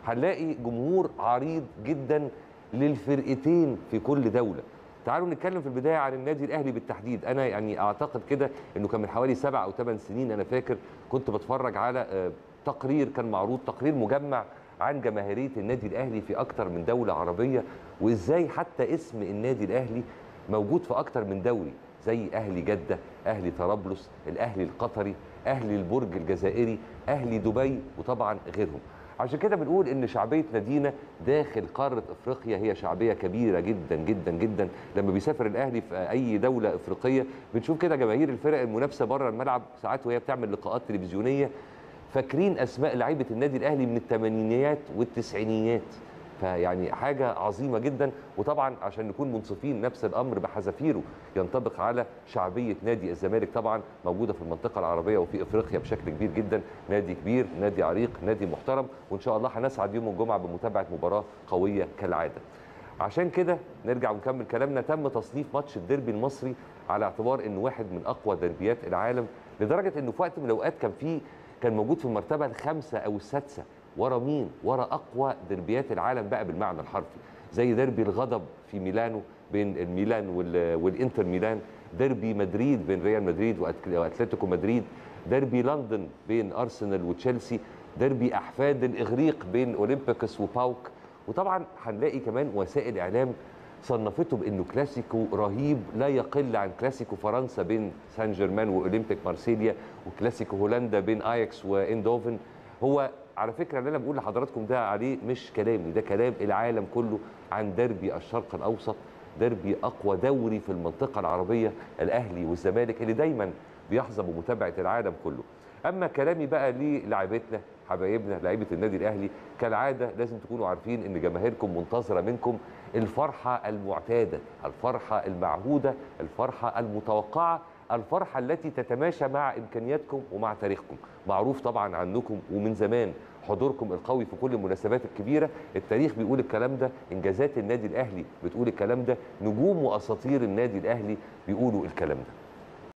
هنلاقي جمهور عريض جدا للفرقتين في كل دوله تعالوا نتكلم في البدايه عن النادي الاهلي بالتحديد انا يعني اعتقد كده انه كان من حوالي سبع او ثمان سنين انا فاكر كنت بتفرج على آه، تقرير كان معروض تقرير مجمع عن جماهيريه النادي الاهلي في اكتر من دوله عربيه وازاي حتى اسم النادي الاهلي موجود في اكتر من دوري زي اهلي جده اهلي طرابلس الاهلي القطري اهلي البرج الجزائري اهلي دبي وطبعا غيرهم عشان كده بنقول ان شعبيه نادينا داخل قاره افريقيا هي شعبيه كبيره جدا جدا جدا لما بيسافر الاهلي في اي دوله افريقيه بنشوف كده جماهير الفرق المنافسه بره الملعب ساعات وهي بتعمل لقاءات تلفزيونيه فاكرين اسماء لعيبه النادي الاهلي من الثمانينيات والتسعينيات فيعني حاجه عظيمه جدا وطبعا عشان نكون منصفين نفس الامر بحذافيره ينطبق على شعبيه نادي الزمالك طبعا موجوده في المنطقه العربيه وفي افريقيا بشكل كبير جدا نادي كبير نادي عريق نادي محترم وان شاء الله هنسعد يوم الجمعه بمتابعه مباراه قويه كالعاده عشان كده نرجع ونكمل كلامنا تم تصنيف ماتش الديربي المصري على اعتبار انه واحد من اقوى دربيات العالم لدرجه انه في وقت من الاوقات كان فيه كان موجود في المرتبه الخامسه او السادسه ورا مين؟ ورا اقوى دربيات العالم بقى بالمعنى الحرفي زي ديربي الغضب في ميلانو بين الميلان وال- والانتر ميلان ديربي مدريد بين ريال مدريد وأتل- واتلتيكو مدريد ديربي لندن بين ارسنال وتشيلسي ديربي احفاد الاغريق بين اولمبيكوس وباوك وطبعا هنلاقي كمان وسائل اعلام صنفته بانه كلاسيكو رهيب لا يقل عن كلاسيكو فرنسا بين سان جيرمان واولمبيك مارسيليا وكلاسيكو هولندا بين اياكس واندوفن هو على فكره اللي انا بقول لحضراتكم ده عليه مش كلامي ده كلام العالم كله عن ديربي الشرق الاوسط ديربي اقوى دوري في المنطقه العربيه الاهلي والزمالك اللي دايما بيحظى بمتابعه العالم كله اما كلامي بقى للاعيبتنا حبايبنا لعيبه النادي الاهلي كالعاده لازم تكونوا عارفين ان جماهيركم منتظره منكم الفرحه المعتاده الفرحه المعهوده الفرحه المتوقعه الفرحه التي تتماشى مع امكانياتكم ومع تاريخكم معروف طبعا عنكم ومن زمان حضوركم القوي في كل المناسبات الكبيره التاريخ بيقول الكلام ده انجازات النادي الاهلي بتقول الكلام ده نجوم واساطير النادي الاهلي بيقولوا الكلام ده